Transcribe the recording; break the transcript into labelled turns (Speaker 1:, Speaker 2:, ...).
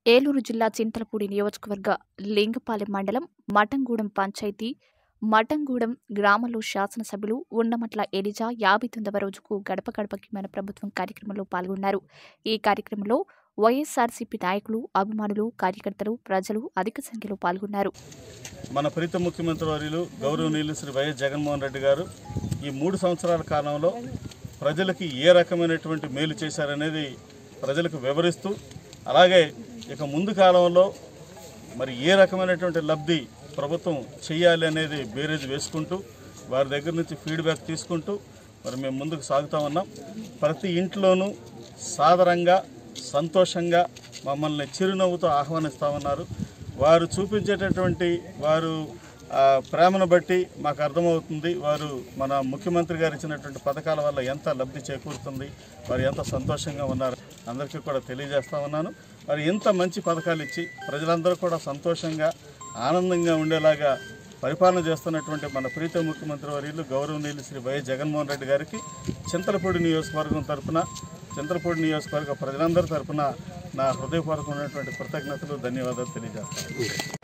Speaker 1: ఏలూరు జిల్లా చింతలపూడి నియోజకవర్గ లింగపాలెం మండలం మఠంగూడెం పంచాయతీ మఠంగూడెం గ్రామంలో శాసనసభ్యులు ఉండమట్ల ఎలిజా యాభై తొమ్మిదవ రోజుకు గడప గడపకి మన ప్రభుత్వం కార్యక్రమంలో పాల్గొన్నారు ఈ కార్యక్రమంలో వైఎస్ఆర్సీపీ నాయకులు అభిమానులు కార్యకర్తలు ప్రజలు అధిక సంఖ్యలో పాల్గొన్నారు
Speaker 2: మన ప్రీత ముఖ్యమంత్రి వర్యులు గౌరవనీయులు శ్రీ వైఎస్ జగన్మోహన్ రెడ్డి గారు ఈ మూడు సంవత్సరాల కాలంలో ప్రజలకి ఏ రకమైనటువంటి మేలు చేశారనేది ప్రజలకు వివరిస్తూ అలాగే ఇక ముందు కాలంలో మరి ఏ రకమైనటువంటి లబ్ధి ప్రభుత్వం చేయాలి అనేది బేరేజ్ వేసుకుంటూ వారి దగ్గర నుంచి ఫీడ్బ్యాక్ తీసుకుంటూ మరి మేము ముందుకు సాగుతా ఉన్నాం ప్రతి ఇంట్లోనూ సాదరంగా సంతోషంగా మమ్మల్ని చిరునవ్వుతో ఆహ్వానిస్తామన్నారు వారు చూపించేటటువంటి వారు ఆ, ప్రేమను బట్టి మాకు అర్థమవుతుంది వారు మన ముఖ్యమంత్రి గారు ఇచ్చినటువంటి పథకాల వల్ల ఎంత లబ్ధి చేకూరుతుంది వారు ఎంత సంతోషంగా ఉన్నారు అందరికీ కూడా తెలియజేస్తా ఉన్నాను మరి ఇంత మంచి పథకాలు ఇచ్చి ప్రజలందరూ కూడా సంతోషంగా ఆనందంగా ఉండేలాగా పరిపాలన చేస్తున్నటువంటి మన ప్రీత ముఖ్యమంత్రి వర్యులు గౌరవనీయులు శ్రీ వైఎస్ జగన్మోహన్ రెడ్డి గారికి చింతలపూడి నియోజకవర్గం తరపున చింతలపూడి నియోజకవర్గ ప్రజలందరి తరపున నా హృదయపూర్వకమైనటువంటి కృతజ్ఞతలు ధన్యవాదాలు తెలియజేస్తాను